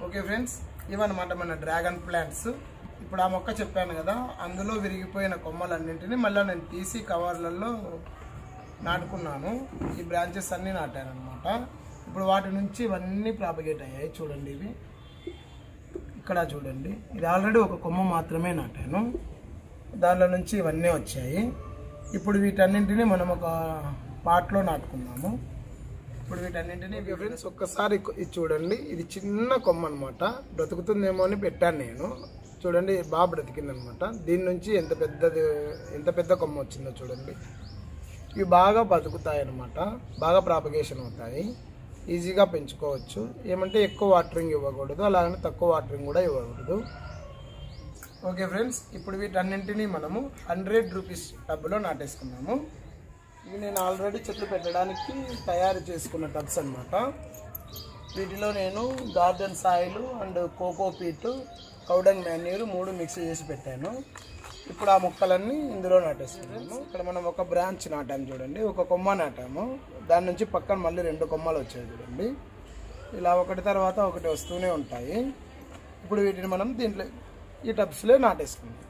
okay friends ఇవన్నమాట మన dragon plants ఇప్పుడు ఆ మొక్క చెప్పాను కదా అందులో విరిగిపోయిన కొమ్మలన్నింటినీ మళ్ళీ నేను తీసి కవర్లలో నాటుకున్నాను ఈ బ్రాంచెస్ అన్నీ నాటాను అనమాట ఇప్పుడు వాటి నుంచి ఇవన్నీ ప్రాపగేట్ అయ్యాయి చూడండి ఇవి ఇక్కడ చూడండి ఇది ఆల్రెడీ ఒక కొమ్మ మాత్రమే నాటాను దానిలో నుంచి ఇవన్నీ వచ్చాయి ఇప్పుడు వీటన్నింటినీ మనం ఒక పాట్లో నాటుకున్నాము ఇప్పుడు వీటన్నింటినీ ఫ్రెండ్స్ ఒక్కసారి ఇది చూడండి ఇది చిన్న కొమ్మ అనమాట బ్రతుకుతుందేమో అని పెట్టాను నేను చూడండి బాగా బ్రతికింది అనమాట దీని నుంచి ఎంత పెద్దది ఎంత పెద్ద కొమ్మ వచ్చిందో చూడండి ఇవి బాగా బతుకుతాయి అన్నమాట బాగా ప్రాపగేషన్ అవుతాయి ఈజీగా పెంచుకోవచ్చు ఏమంటే ఎక్కువ వాటరింగ్ ఇవ్వకూడదు అలాగని తక్కువ వాటరింగ్ కూడా ఇవ్వకూడదు ఓకే ఫ్రెండ్స్ ఇప్పుడు వీటన్నింటినీ మనము హండ్రెడ్ రూపీస్ టబ్లో నాటేసుకున్నాము ఇవి నేను ఆల్రెడీ చెట్లు పెట్టడానికి తయారు చేసుకున్న టబ్స్ అన్నమాట వీటిలో నేను garden soil and coco peat cow dung manure మూడు మిక్స్ చేసి పెట్టాను ఇప్పుడు ఆ మొక్కలన్నీ ఇందులో నాటేస్తున్నాము ఇక్కడ మనం ఒక బ్రాంచ్ నాటాము చూడండి ఒక కొమ్మ నాటాము దాని నుంచి పక్కన మళ్ళీ రెండు కొమ్మలు వచ్చాయి చూడండి ఇలా ఒకటి తర్వాత ఒకటి వస్తూనే ఉంటాయి ఇప్పుడు వీటిని మనం దీంట్లో ఈ టబ్స్లో నాటేసుకుందాం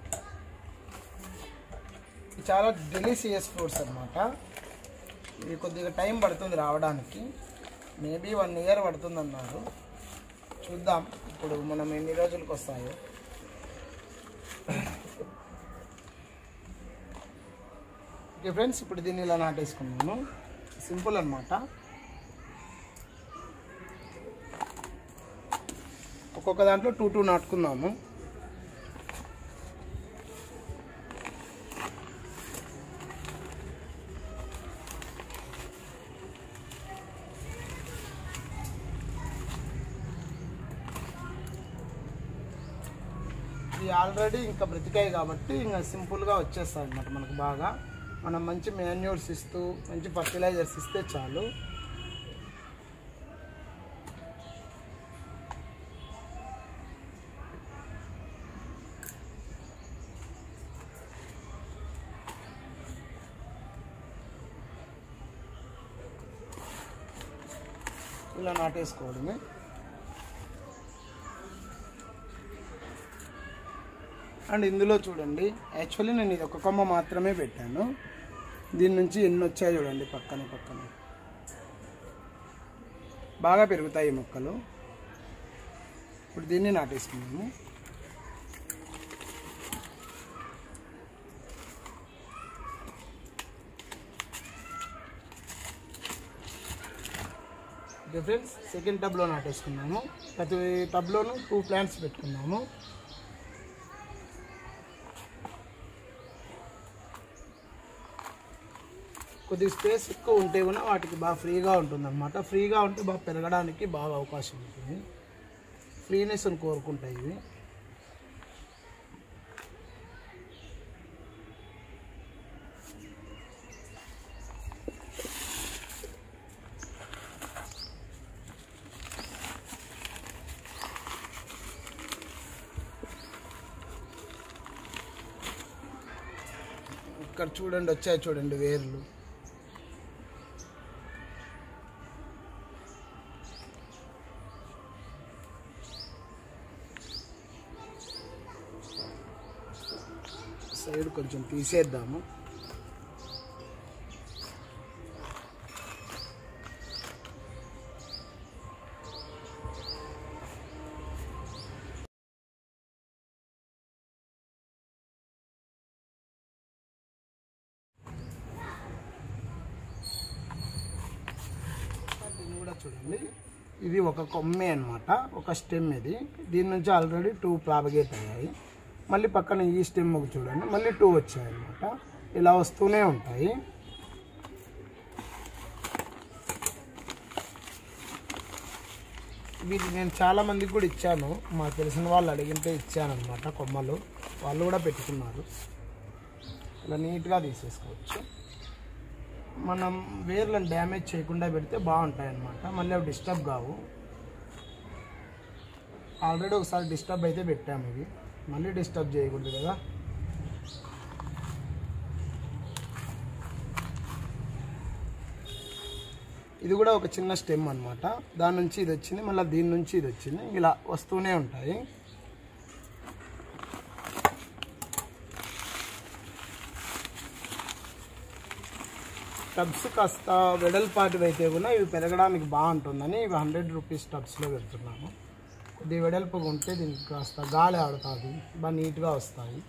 ఇవి చాలా డెలిసియస్ ఫ్రూట్స్ అన్నమాట ఇవి కొద్దిగా టైం పడుతుంది రావడానికి మేబీ వన్ ఇయర్ పడుతుంది అన్నారు చూద్దాం ఇప్పుడు మనం ఎన్ని రోజులకు వస్తాయో ఓకే ఫ్రెండ్స్ ఇప్పుడు దీన్ని ఇలా నాటేసుకున్నాను సింపుల్ అనమాట ఒక్కొక్క దాంట్లో టూ టూ నాటుకుందాము ఇది ఆల్రెడీ ఇంకా బ్రతికాయి కాబట్టి ఇంకా సింపుల్గా వచ్చేస్తాయి అన్నమాట మనకు బాగా మనం మంచి మాన్యూర్స్ ఇస్తూ మంచి ఫర్టిలైజర్స్ ఇస్తే చాలు ఇలా నాటేసుకోవడమే అండ్ ఇందులో చూడండి యాక్చువల్లీ నేను ఇది ఒక కొమ్మ మాత్రమే పెట్టాను దీని నుంచి ఎన్ని వచ్చాయి చూడండి పక్కన పక్కన బాగా పెరుగుతాయి ఈ మొక్కలు ఇప్పుడు దీన్ని నాటేసుకున్నాము ఓకే ఫ్రెండ్స్ సెకండ్ టబ్లో నాటేసుకున్నాము ప్రతి టబ్లోనూ టూ ప్లాంట్స్ పెట్టుకున్నాము కొద్దిగా స్పేస్ ఎక్కువ ఉంటే కూడా వాటికి బాగా ఫ్రీగా ఉంటుంది అనమాట ఫ్రీగా ఉంటే బాగా పెరగడానికి బాగా అవకాశం ఉంటుంది ఫ్రీనెస్ అని కోరుకుంటాయి ఇవి ఇక్కడ చూడండి వచ్చాయి చూడండి వేర్లు సైడ్ కొంచెం తీసేద్దాము దీన్ని కూడా చూడండి ఇది ఒక కొమ్మే అన్నమాట ఒక స్టెమ్ ఇది దీని నుంచి ఆల్రెడీ టూ ప్రాపగేట్ అయ్యాయి మళ్ళీ పక్కన ఈ స్టెమ్ చూడండి మళ్ళీ టూ వచ్చాయి అన్నమాట ఇలా వస్తూనే ఉంటాయి వీటి నేను చాలా మందికి కూడా ఇచ్చాను మాకు తెలిసిన వాళ్ళు అడిగితే ఇచ్చాను అనమాట కొమ్మలు వాళ్ళు కూడా పెట్టుకున్నారు ఇలా నీట్గా తీసేసుకోవచ్చు మనం వేర్లను డ్యామేజ్ చేయకుండా పెడితే బాగుంటాయి అన్నమాట మళ్ళీ అవి డిస్టర్బ్ కావు ఆల్రెడీ ఒకసారి డిస్టర్బ్ అయితే పెట్టాము ఇవి మళ్ళీ డిస్టర్బ్ చేయకూడదు కదా ఇది కూడా ఒక చిన్న స్టెమ్ అనమాట దాని నుంచి ఇది వచ్చింది మళ్ళీ దీని నుంచి ఇది వచ్చింది ఇలా వస్తూనే ఉంటాయి టబ్స్ కాస్త వెడల్పాటివి అయితే కూడా ఇవి పెరగడానికి బాగుంటుందని ఇవి హండ్రెడ్ రూపీస్ టబ్స్లో పెడుతున్నాను కొద్దిగా వెడల్పుగా ఉంటే దీనికి కాస్త గాలి ఆడుతుంది బాగా నీట్గా వస్తాయి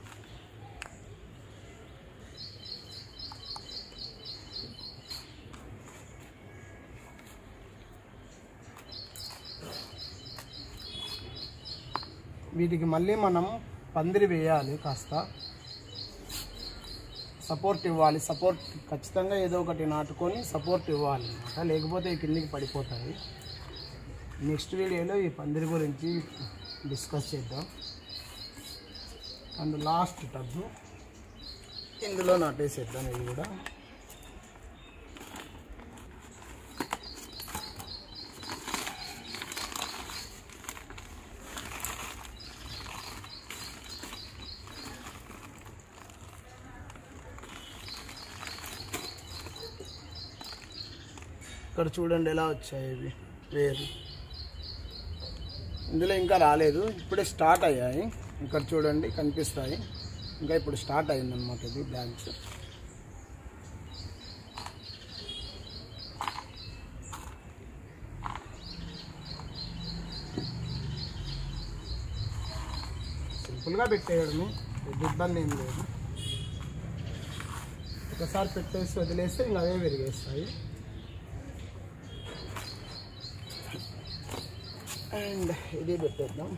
వీటికి మళ్ళీ మనం పందిరి వేయాలి కాస్త సపోర్ట్ ఇవ్వాలి సపోర్ట్ ఖచ్చితంగా ఏదో ఒకటి నాటుకొని సపోర్ట్ ఇవ్వాలి అనమాట లేకపోతే ఈ కిందికి పడిపోతాయి నెక్స్ట్ వీడియోలో ఈ పందిరి గురించి డిస్కస్ చేద్దాం అండ్ లాస్ట్ టబ్ ఇందులో నాటేసేద్దాం ఇది కూడా ఇక్కడ చూడండి ఎలా వచ్చాయి ఇవి వేరు ఇందులో ఇంకా రాలేదు ఇప్పుడే స్టార్ట్ అయ్యాయి ఇక్కడ చూడండి కనిపిస్తాయి ఇంకా ఇప్పుడు స్టార్ట్ అయిందనమాట ఇది బ్రాంచ్ సింపుల్గా పెట్టేయడమే పెద్ద ఇబ్బంది ఏం లేదు ఒకసారి పెట్టేసి వదిలేస్తే ఇంకా అవే విరిగేస్తాయి అండ్ ఇది పెట్టేద్దాం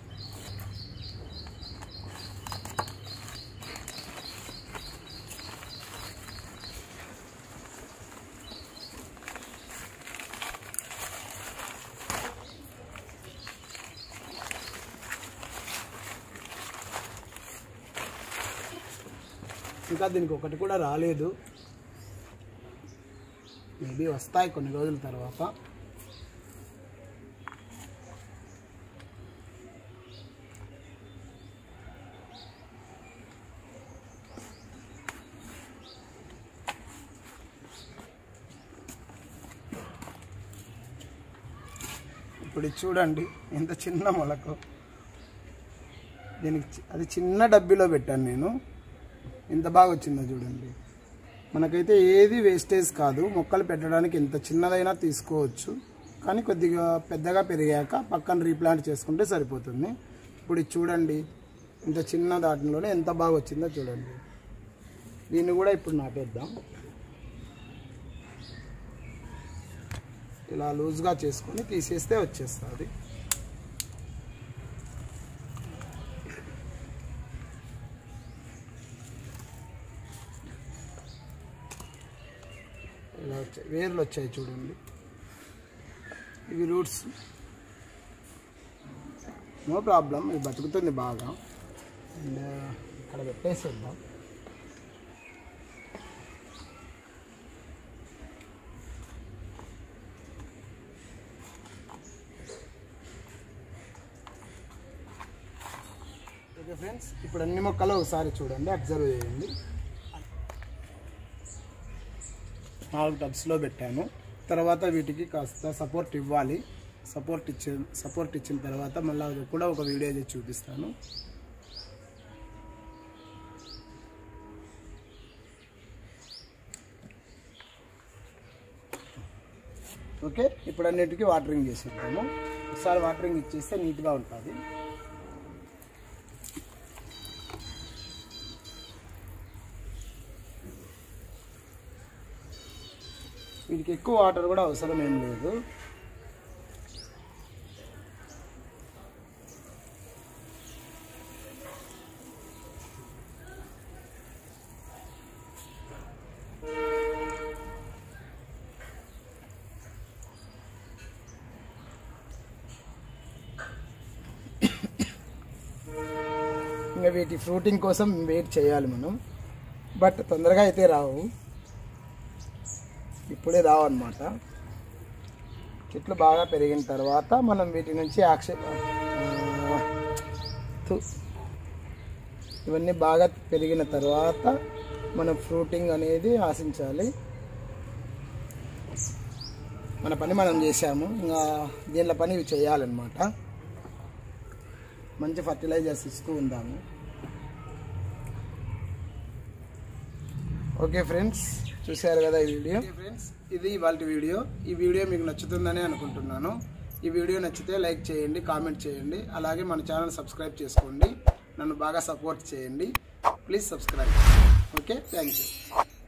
ఇంకా దీనికి ఒకటి కూడా రాలేదు మేబీ వస్తాయి కొన్ని రోజుల తర్వాత ఇప్పుడు ఇది చూడండి ఎంత చిన్న మొలకు దీనికి చి- అది చిన్న డబ్బీలో పెట్టాను నేను ఎంత బాగా వచ్చిందో చూడండి మనకైతే ఏది వేస్టేజ్ కాదు మొక్కలు పెట్టడానికి ఎంత చిన్నదైనా తీసుకోవచ్చు కానీ కొద్దిగా పెద్దగా పెరిగాక పక్కన రీప్లాంట్ చేసుకుంటే సరిపోతుంది ఇప్పుడు ఇది చూడండి ఇంత చిన్న దాటిలోనే ఎంత బాగా వచ్చిందో చూడండి దీన్ని కూడా ఇప్పుడు నాటేద్దాం ఇలా లూజ్గా చేసుకొని తీసేస్తే వచ్చేస్తుంది ఇలా వచ్చాయి వేర్లు వచ్చాయి చూడండి ఇవి రూట్స్ నో ప్రాబ్లం ఇది బతుకుతుంది బాగా అండ్ ఇక్కడ పెట్టేసేద్దాం ఓకే ఫ్రెండ్స్ ఇప్పుడు అన్ని మొక్కలు ఒకసారి చూడండి అబ్జర్వ్ చేయండి నాలుగు టబ్స్లో పెట్టాను తర్వాత వీటికి కాస్త సపోర్ట్ ఇవ్వాలి సపోర్ట్ ఇచ్చి సపోర్ట్ ఇచ్చిన తర్వాత మళ్ళీ అది కూడా ఒక వీడియో చేసి చూపిస్తాను ఓకే ఇప్పుడు అన్నిటికీ వాటరింగ్ చేసేద్దాము ఒకసారి వాటరింగ్ ఇచ్చేస్తే నీట్గా ఉంటుంది వీటికి ఎక్కువ వాటర్ కూడా అవసరం ఏం లేదు ఇంకా వీటి ఫ్రూటింగ్ కోసం వెయిట్ చేయాలి మనం బట్ తొందరగా అయితే రావు ఇప్పుడే రావు అనమాట చెట్లు బాగా పెరిగిన తర్వాత మనం వీటి నుంచి యాక్షన్ ఇవన్నీ బాగా పెరిగిన తర్వాత మనం ఫ్రూటింగ్ అనేది ఆశించాలి మన పని మనం చేసాము ఇంకా దీనిలో పని ఇవి చేయాలన్నమాట మంచి ఫర్టిలైజర్స్ ఇస్తూ ఉందాము ఓకే ఫ్రెండ్స్ చూశారు కదా ఈ వీడియో ఫ్రెండ్స్ ఇది ఇవాళ వీడియో ఈ వీడియో మీకు నచ్చుతుందని అనుకుంటున్నాను ఈ వీడియో నచ్చితే లైక్ చేయండి కామెంట్ చేయండి అలాగే మన ఛానల్ సబ్స్క్రైబ్ చేసుకోండి నన్ను బాగా సపోర్ట్ చేయండి please subscribe okay thank you